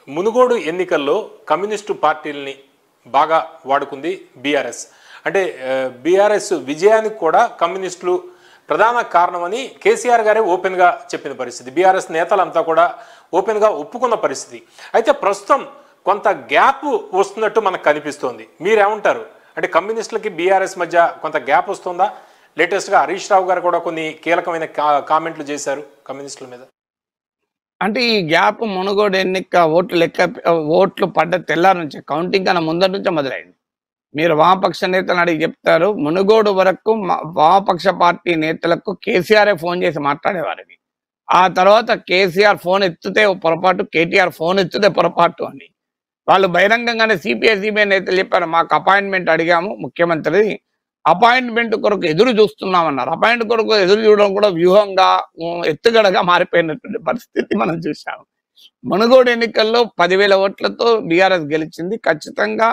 మునుగోడు ఎన్నికల్లో కమ్యూనిస్టు పార్టీలని బాగా వాడుకుంది బీఆర్ఎస్ అంటే బీఆర్ఎస్ విజయానికి కూడా కమ్యూనిస్టులు ప్రధాన కారణమని కేసీఆర్ గారే ఓపెన్గా చెప్పిన పరిస్థితి బీఆర్ఎస్ నేతలంతా కూడా ఓపెన్గా ఒప్పుకున్న పరిస్థితి అయితే ప్రస్తుతం కొంత గ్యాప్ వస్తున్నట్టు మనకు కనిపిస్తోంది మీరేమంటారు అంటే కమ్యూనిస్టులకి బీఆర్ఎస్ మధ్య కొంత గ్యాప్ వస్తుందా లేటెస్ట్గా హరీష్ రావు గారు కూడా కొన్ని కీలకమైన కా- కామెంట్లు చేశారు కమ్యూనిస్టుల మీద అంటే ఈ గ్యాప్ మునుగోడు ఎన్నిక ఓట్లు లెక్క ఓట్లు పడ్డ తెల్లారి నుంచి కౌంటింగ్ కన్నా ముందర నుంచే మొదలైంది మీరు వామపక్ష నేతలు అడిగి చెప్తారు మునుగోడు వరకు మా- వామపక్ష పార్టీ నేతలకు కేసీఆర్ ఫోన్ చేసి మాట్లాడేవారని ఆ తర్వాత కేసీఆర్ ఫోన్ ఎత్తితే ఓ పొరపాటు కేటీఆర్ ఫోన్ ఎత్తితే పొరపాటు అని వాళ్ళు బహిరంగంగానే సిపిఐ సిబిఐ నేతలు చెప్పారు మాకు అపాయింట్మెంట్ అడిగాము ముఖ్యమంత్రి అపాయింట్మెంట్ కొరకు ఎదురు చూస్తున్నామన్నారు అపాయింట్ కొరకు ఎదురు చూడడం కూడా వ్యూహంగా ఉమ్, ఎత్తుగడగా మారిపోయినటువంటి పరిస్థితి మనం చూసాము మునుగోడు ఎన్నికల్లో పదివేల ఓట్లతో బీఆర్ఎస్ గెలిచింది ఖచ్చితంగా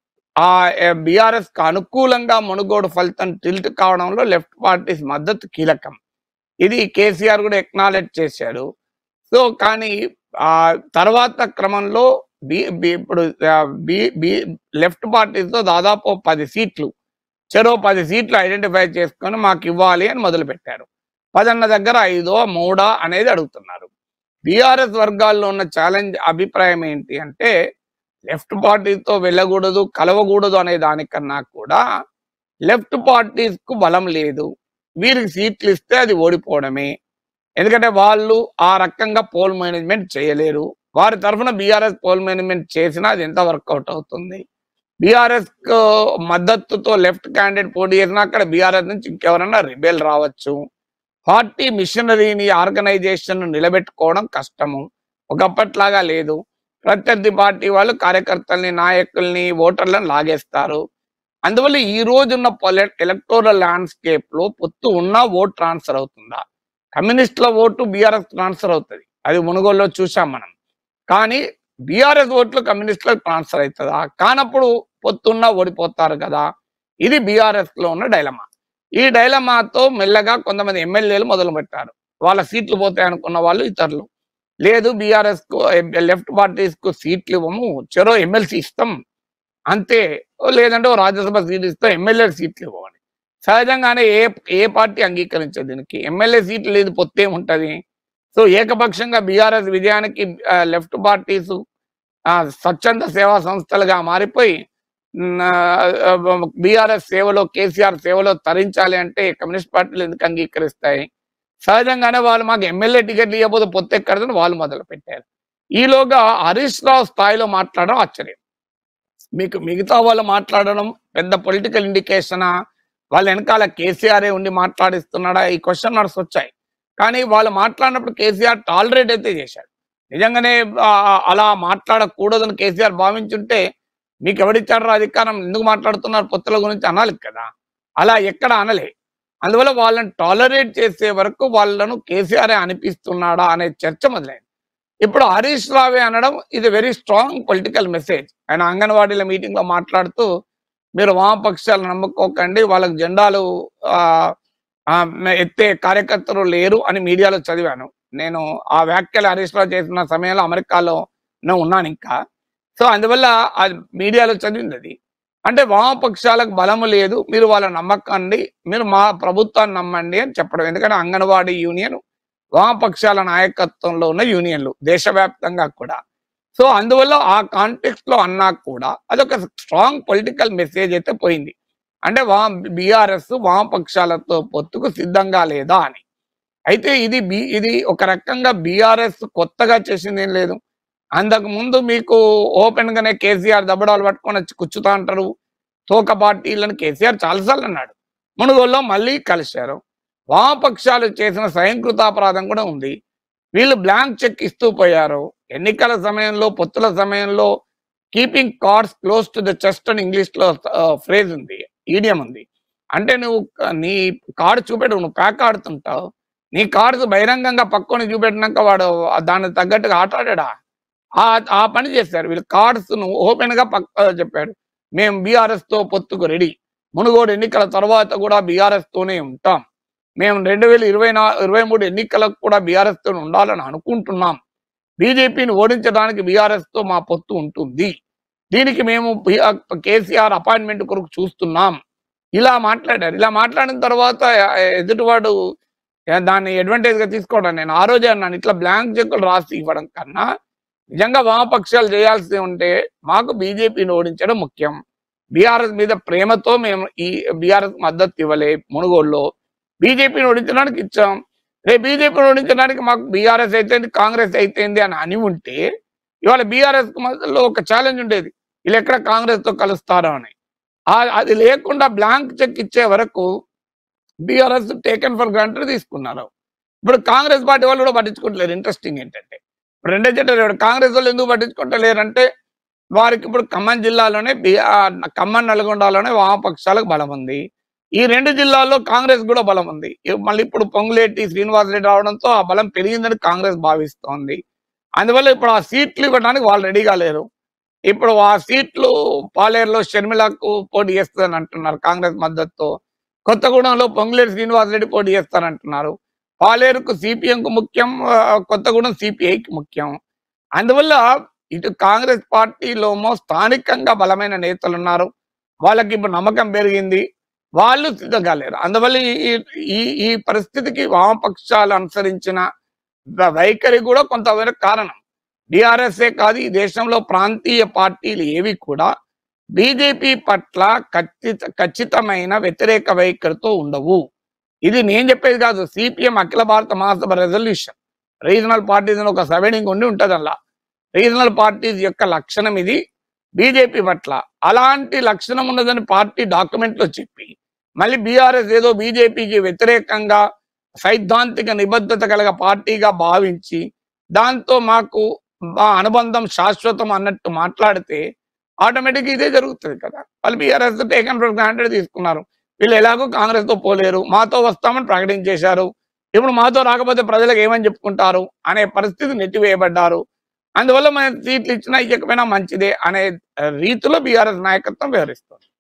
ఆ బీఆర్ఎస్ కు అనుకూలంగా మునుగోడు ఫలితం టిల్ట్ కావడంలో లెఫ్ట్ పార్టీస్ మద్దతు కీలకం ఇది కేసీఆర్ కూడా ఎక్నాలెడ్జ్ చేశాడు సో కానీ ఆ తర్వాత క్రమంలో బి బి- ఇప్పుడు ఆ, బి బి లెఫ్ట్ పార్టీతో దాదాపు పది సీట్లు చెరో పది సీట్లు ఐడెంటిఫై చేసుకొని మాకు ఇవ్వాలి అని మొదలు పెట్టారు పదన్న దగ్గర ఐదో మూడా అనేది అడుగుతున్నారు బీఆర్ఎస్ వర్గాల్లో ఉన్న ఛాలెంజ్ అభిప్రాయం ఏంటి అంటే లెఫ్ట్ పార్టీతో వెళ్ళకూడదు కలవకూడదు అనే దానికన్నా కూడా లెఫ్ట్ పార్టీస్ కు బలం లేదు వీరికి సీట్లు ఇస్తే అది ఓడిపోవడమే ఎందుకంటే వాళ్ళు ఆ రకంగా పోల్ మేనేజ్మెంట్ చేయలేరు వారి తరఫున బీఆర్ఎస్ పోల్ మేనేజ్మెంట్ చేసినా అది ఎంత వర్కౌట్ అవుతుంది బీఆర్ఎస్ మద్దతుతో లెఫ్ట్ క్యాండిడేట్ పోటీ చేసినా అక్కడ బీఆర్ఎస్ నుంచి ఇంకెవరన్నా రిబేల్ రావచ్చు పార్టీ మిషనరీని ఆర్గనైజేషన్ నిలబెట్టుకోవడం కష్టము ఒకప్పట్లాగా లేదు ప్రత్యర్థి పార్టీ వాళ్ళు కార్యకర్తల్ని నాయకుల్ని ఓటర్లను లాగేస్తారు అందువల్ల ఈ రోజున్న ఎలక్టోరల్ ల్యాండ్స్కేప్ లో పొత్తు ఉన్నా ఓట్ ట్రాన్స్ఫర్ అవుతుందా కమ్యూనిస్టుల ఓటు బీఆర్ఎస్ ట్రాన్స్ఫర్ అవుతుంది అది మునుగోలులో చూసాం మనం కానీ బీఆర్ఎస్ ఓట్లు కమ్యూనిస్టులకు ట్రాన్స్ఫర్ అవుతుందా కానప్పుడు పొత్తున్నా ఓడిపోతారు కదా ఇది బీఆర్ఎస్ లో ఉన్న డైలమా ఈ డైలమాతో మెల్లగా కొంతమంది ఎమ్మెల్యేలు మొదలు పెట్టారు వాళ్ళ సీట్లు పోతాయి అనుకున్న వాళ్ళు ఇతరులు లేదు బీఆర్ఎస్ కు లెఫ్ట్ పార్టీస్ కు సీట్లు ఇవ్వము చెరో ఎమ్మెల్సీ ఇస్తాం అంతే ఓ లేదంటే ఓ రాజ్యసభ సీట్ ఇస్తాం ఎమ్మెల్యే సీట్లు ఇవ్వమని సహజంగానే ఏ ఏ పార్టీ అంగీకరించదు దీనికి ఎమ్మెల్యే సీట్లు లేదు పొత్తే ఉంటది సో ఏకపక్షంగా బీఆర్ఎస్ విజయానికి లెఫ్ట్ పార్టీస్ స్వచ్ఛంద సేవా సంస్థలుగా మారిపోయి బీఆర్ఎస్ సేవలో కేసీఆర్ సేవలో తరించాలి అంటే కమ్యూనిస్ట్ పార్టీలు ఎందుకు అంగీకరిస్తాయి సహజంగానే వాళ్ళు మాకు ఎమ్మెల్యే టికెట్లు ఇవ్వబోతే పొత్తు ఎక్కడదని వాళ్ళు మొదలు పెట్టారు ఈలోగా హరీష్ రావు స్థాయిలో మాట్లాడడం ఆశ్చర్యం మీకు మిగతా వాళ్ళు మాట్లాడడం పెద్ద పొలిటికల్ ఇండికేషనా వాళ్ళ వెనకాల కేసీఆర్ ఉండి మాట్లాడిస్తున్నాడా ఈ క్వశ్చన్ మార్క్స్ వచ్చాయి కానీ వాళ్ళు మాట్లాడినప్పుడు కేసీఆర్ టాలరేట్ అయితే చేశాడు నిజంగానే ఆ, అలా మాట్లాడకూడదని కేసీఆర్ భావించుంటే మీకు ఎవరిచ్చారు అధికారం ఎందుకు మాట్లాడుతున్నారు పొత్తుల గురించి అనాలి కదా అలా ఎక్కడ అనలే అందువల్ల వాళ్ళని టాలరేట్ చేసే వరకు వాళ్ళను కేసీఆర్ అనిపిస్తున్నాడా అనే చర్చ మొదలైంది ఇప్పుడు హరీష్ రావే అనడం ఇది వెరీ స్ట్రాంగ్ పొలిటికల్ మెసేజ్ ఆయన అంగన్వాడీల మీటింగ్ లో మాట్లాడుతూ మీరు వామపక్షాలు నమ్ముకోకండి వాళ్ళకి జెండాలు ఆ, ఆ, ఎత్తే కార్యకర్తలు లేరు అని మీడియాలో చదివాను నేను ఆ వ్యాఖ్యలు హరీష్ రావు చేసిన సమయంలో అమెరికాలో నేను ఉన్నాను ఇంకా సో అందువల్ల అది మీడియాలో చదివింది అది అంటే వామపక్షాలకు బలము లేదు మీరు వాళ్ళ నమ్మకండి మీరు మా ప్రభుత్వాన్ని నమ్మండి అని చెప్పడం ఎందుకంటే అంగన్వాడీ యూనియన్ వామపక్షాల నాయకత్వంలో ఉన్న యూనియన్లు దేశవ్యాప్తంగా కూడా సో అందువల్ల ఆ కాంటెక్స్ట్ లో అన్నా కూడా అదొక స్ట్రాంగ్ పొలిటికల్ మెసేజ్ అయితే పోయింది అంటే వా బీఆర్ఎస్ వామపక్షాలతో పొత్తుకు సిద్ధంగా లేదా అని అయితే ఇది బి ఇది ఒక రకంగా బీఆర్ఎస్ కొత్తగా చేసింది ఏం లేదు అంతకు ముందు మీకు ఓపెన్ గానే కేసీఆర్ దబ్బడాలు పట్టుకొని వచ్చి కూర్చుతా అంటారు తోక పార్టీలను కేసీఆర్ చాలాసార్లు అన్నాడు మునుగోల్లో మళ్ళీ కలిశారు వామపక్షాలు చేసిన స్వయంకృతాపరాధం కూడా ఉంది వీళ్ళు బ్లాంక్ చెక్ ఇస్తూ పోయారు ఎన్నికల సమయంలో పొత్తుల సమయంలో keeping cards close to the chest అని ఇంగ్లీష్ లో ఫ్రేజ్ ఉంది ఈడియం ఉంది అంటే నువ్వు క- నీ కార్డు చూపెట్టు నువ్వు ప్యాక్ ఆడుతుంటావు నీ కార్డ్స్ బహిరంగంగా పక్కని చూపెట్టినాక వాడు దానికి తగ్గట్టుగా ఆట ఆడాడా ఆ ఆ పని చేశారు వీళ్ళు కార్డ్స్ ను ఓపెన్ గా పక్క చెప్పాడు మేము బీఆర్ఎస్ తో పొత్తుకు రెడీ మునుగోడు ఎన్నికల తర్వాత కూడా బీఆర్ఎస్ తోనే ఉంటాం మేము రెండు వేల ఇరవై నా ఇరవై మూడు ఎన్నికలకు కూడా బీఆర్ఎస్ తో ఉండాలని అనుకుంటున్నాం బీజేపీని ఓడించడానికి బీఆర్ఎస్ తో మా పొత్తు ఉంటుంది దీనికి మేము కేసీఆర్ అపాయింట్మెంట్ కొరకు చూస్తున్నాం ఇలా మాట్లాడారు ఇలా మాట్లాడిన తర్వాత ఆ, ఎదుటివాడు ఆ, దాన్ని అడ్వాంటేజ్ గా తీసుకోవడం నేను ఆ రోజే అన్నాను ఇట్లా బ్లాంక్ చెక్కులు రాసి ఇవ్వడం కన్నా నిజంగా వామపక్షాలు చేయాల్సి ఉంటే మాకు బీజేపీని ఓడించడం ముఖ్యం బీఆర్ఎస్ మీద ప్రేమతో మేము ఈ బీఆర్ఎస్ మద్దతు ఇవ్వలే మునుగోడులో బీజేపీని ఓడించడానికి ఇచ్చాం రేపు బీజేపీని ఓడించడానికి మాకు బీఆర్ఎస్ అయితేంది కాంగ్రెస్ అయితేంది అని అని ఉంటే ఇవాళ బీఆర్ఎస్ మధ్యలో ఒక ఛాలెంజ్ ఉండేది వీళ్ళు ఎక్కడ కాంగ్రెస్ తో కలుస్తారో అని ఆ- అది లేకుండా బ్లాంక్ చెక్ ఇచ్చే వరకు బీఆర్ఎస్ టేకెన్ ఫర్ గ్రాంటెడ్ తీసుకున్నారు ఇప్పుడు కాంగ్రెస్ పార్టీ వాళ్ళు కూడా పట్టించుకుంటలేరు ఇంట్రెస్టింగ్ ఏంటంటే ఇప్పుడు రెండే చెట్టు కాంగ్రెస్ వాళ్ళు ఎందుకు పట్టించుకుంటలేరంటే వారికి ఇప్పుడు ఖమ్మం జిల్లాలోనే బి- ఆ, ఖమ్మం నల్గొండలోనే వామపక్షాలకు బలం ఉంది ఈ రెండు జిల్లాల్లో కాంగ్రెస్ కూడా బలం ఉంది ఇ- మళ్ళీ ఇప్పుడు పొంగులేటి శ్రీనివాస్ రెడ్డి రావడంతో ఆ బలం పెరిగిందని కాంగ్రెస్ భావిస్తోంది అందువల్ల ఇప్పుడు ఆ సీట్లు ఇవ్వడానికి వాళ్ళు రెడీగా లేరు ఇప్పుడు ఆ సీట్లు పాలేరులో షర్మిలకు పోటీ చేస్తుందని అంటున్నారు కాంగ్రెస్ మద్దతుతో కొత్తగూడెంలో పొంగులేటి శ్రీనివాస్ రెడ్డి పోటీ చేస్తారంటున్నారు పాలేరుకు సిపిఎం కు ముఖ్యం ఆ, కొత్తగూడెం సిపిఐకి ముఖ్యం అందువల్ల ఇటు కాంగ్రెస్ పార్టీలోమో స్థానికంగా బలమైన నేతలు ఉన్నారు వాళ్ళకి ఇప్పుడు నమ్మకం పెరిగింది వాళ్ళు సిద్ధంగా లేరు అందువల్ల ఈ- ఈ- ఈ ఈ పరిస్థితికి వామపక్షాలు అనుసరించిన వ- వైఖరి కూడా కొంతవరకు కారణం బీఆర్ఎస్ఏ కాదు ఈ దేశంలో ప్రాంతీయ పార్టీలు ఏవి కూడా బీజేపీ పట్ల ఖచ్చిత ఖచ్చితమైన వ్యతిరేక వైఖరితో ఉండవు ఇది నేను చెప్పేది కాదు సిపిఎం అఖిల భారత మహాసభ రెజల్యూషన్ రీజనల్ పార్టీస్ అని ఒక సవెడింగ్ ఉండి ఉంటుంది అలా రీజనల్ పార్టీస్ యొక్క లక్షణం ఇది బీజేపీ పట్ల అలాంటి లక్షణం ఉన్నదని పార్టీ డాక్యుమెంట్లో చెప్పి మళ్ళీ బీఆర్ఎస్ ఏదో బీజేపీకి వ్యతిరేకంగా సైద్ధాంతిక నిబద్ధత కలగ పార్టీగా భావించి దాంతో మాకు మా అనుబంధం శాశ్వతం అన్నట్టు మాట్లాడితే ఆటోమేటిక్ ఇదే జరుగుతుంది కదా వాళ్ళు బీఆర్ఎస్ టేకన్ ఫర్ గ్రాంటెడ్ తీసుకున్నారు వీళ్ళు ఎలాగో కాంగ్రెస్ తో పోలేరు మాతో వస్తామని ప్రకటించేశారు ఇప్పుడు మాతో రాకపోతే ప్రజలకు ఏమని చెప్పుకుంటారు అనే పరిస్థితి నెట్టివేయబడ్డారు అందువల్ల మనం సీట్లు ఇచ్చినా ఇవ్వకపోయినా మంచిదే అనే రీతిలో బీఆర్ఎస్ నాయకత్వం వ్యవహరిస్తుంది